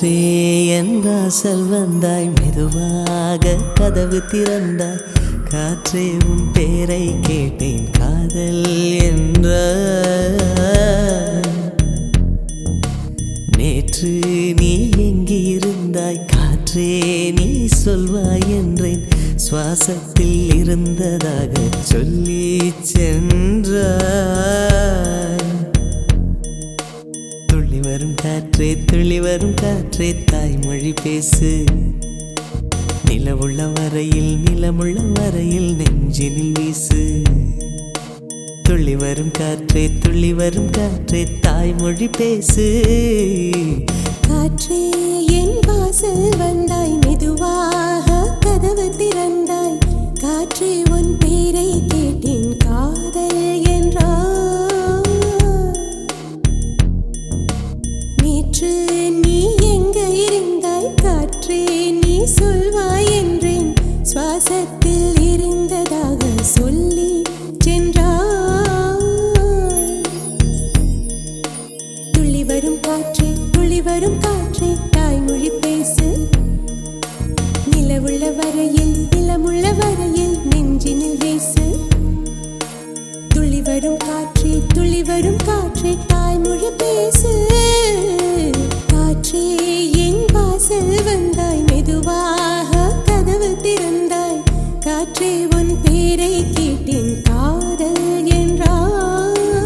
காற்றே என் வாசல் வந்தாய் மெதுவாக கதவு திறந்தாய் காற்றே உன் பேரை கேட்டேன் காதல் என்ற நேற்று நீ எங்கிருந்தாய் காற்றே நீ சொல்வாய் என்றேன் சுவாசத்தில் இருந்ததாக சொல்லி சென்றாய் துள்ளி வரும் காற்றே துள்ளி வரும் காற்றே தாய்மொழி பேசு நிலவுள்ள வரையில் நிலமுள்ள வரையில் நெஞ்சினில் வீசு துள்ளி வரும் காற்றே துள்ளி வரும் காற்றே தாய்மொழி பேசு காற்றே என் வாசல் வந்தாய் மெதுவாக கதவு திறந்தாய் காற்றே உன் பேரை கேட்டேன் காதல் என்றாய் நேற்று நீ எங்க இருந்தாய் காற்றே நீ சொல்வாய் என்றேன் சுவாசத்தில் இருந்ததாக சொல்லி சென்றாய் துள்ளி வரும் காற்றே துள்ளி வரும் காற்றே தாய்மொழி பேசு நிலவுள்ள வரையில் நிலமுள்ள வரையில் நெஞ்சினில் வீசு துள்ளி வரும் காற்றே துள்ளி வரும் காற்றே தாய்மொழி பேசு காற்றே என் வாசல் வந்தாய் மெதுவாக கதவு திறந்தாய் காற்றே உன் பேரை கேட்டேன் காதல் என்றாய்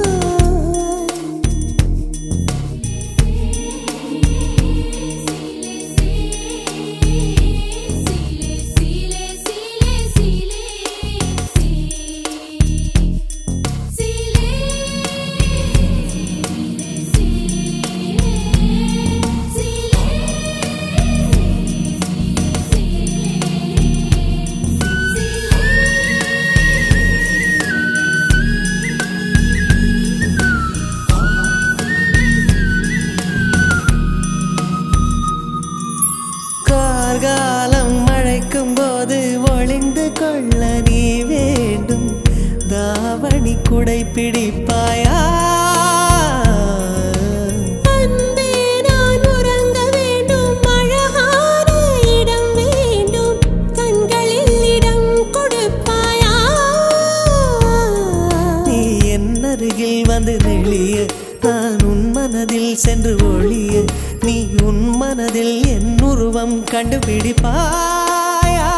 கார்காலம் மழைக்கும் போது ஒளிந்து கொள்ள நீ வேண்டும் தாவணி குடை பிடிப்பாயா அன்பே நான் உறங்க வேண்டும் அழகான இடம் வேண்டும் கண்களில் இடம் கொடுப்பாயா நீ என் அருகில் வந்து நெளிய நான் உன் மனதில் சென்று ஒளிய நீ உன் மனதில் என் உருவம் கண்டுபிடிப்பாயா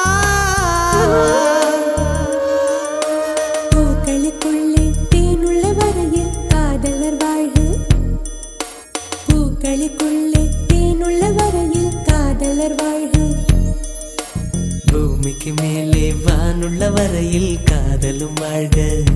பூக்களுக்குள்ளே தேனுள்ள வரையில் காதலர் வாழ்வு பூக்களுக்குள்ளே தேனுள்ள வரையில் காதலர் வாழ்வு பூமிக்கு மேலே வானுள்ள வரையில் காதலும் வாழ்க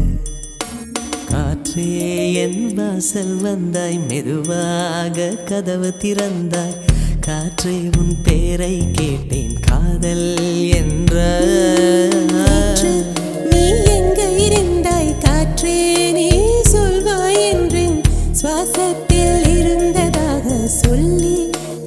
காற்றே என் வாசல் வந்தாய் மெதுவாக கதவு திறந்தாய் காற்றே உன் பேரை கேட்டேன் காதல் என்ற காற்று, நீ எங்க இருந்தாய் காற்றே நீ சொல்வாய் என்றேன் சுவாசத்தில் இருந்ததாக சொல்லி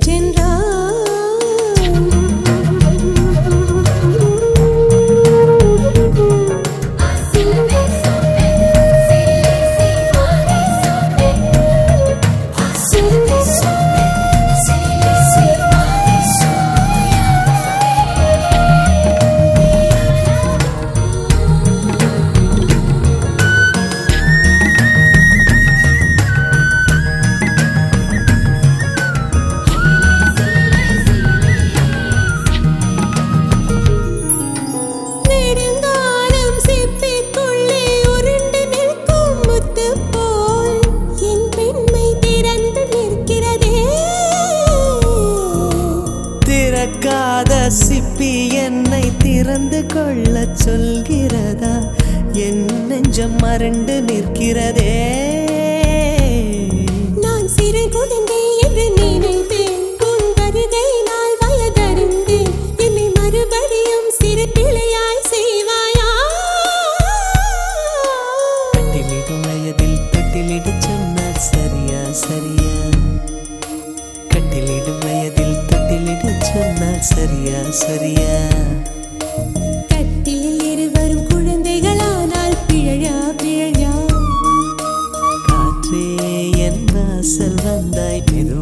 நெடுங்காலம் சிப்பிக்குள்ளே உருண்டு நிற்கும் முத்து போல் என் பெண்மை திறந்து நிற்கிறதே திறக்காத சிப்பி என்னை திறந்து கொள்ள சொல்கிறதா என் நெஞ்சம் மறண்டு நிற்கிறதே நான் சிறு குழந்தை என்று நினைத்தேன் உன் வருகை நாள் வயதறிந்தேன் என்னை மறுபடியும் சிறு பிள்ளையாய் செய்வாயா கட்டிலிடும் வயதில் தொட்டிலிட சொன்னால் சரியா சரியா கட்டிலிடும் வயதில் தொட்டிலிட சொன்னால் சரியா சரியா கட்டிலில் இருவரும் குழந்தைகளானால் பிழையா பிழையா காற்றே என் வாசல் வந்தாய் மெதுவாக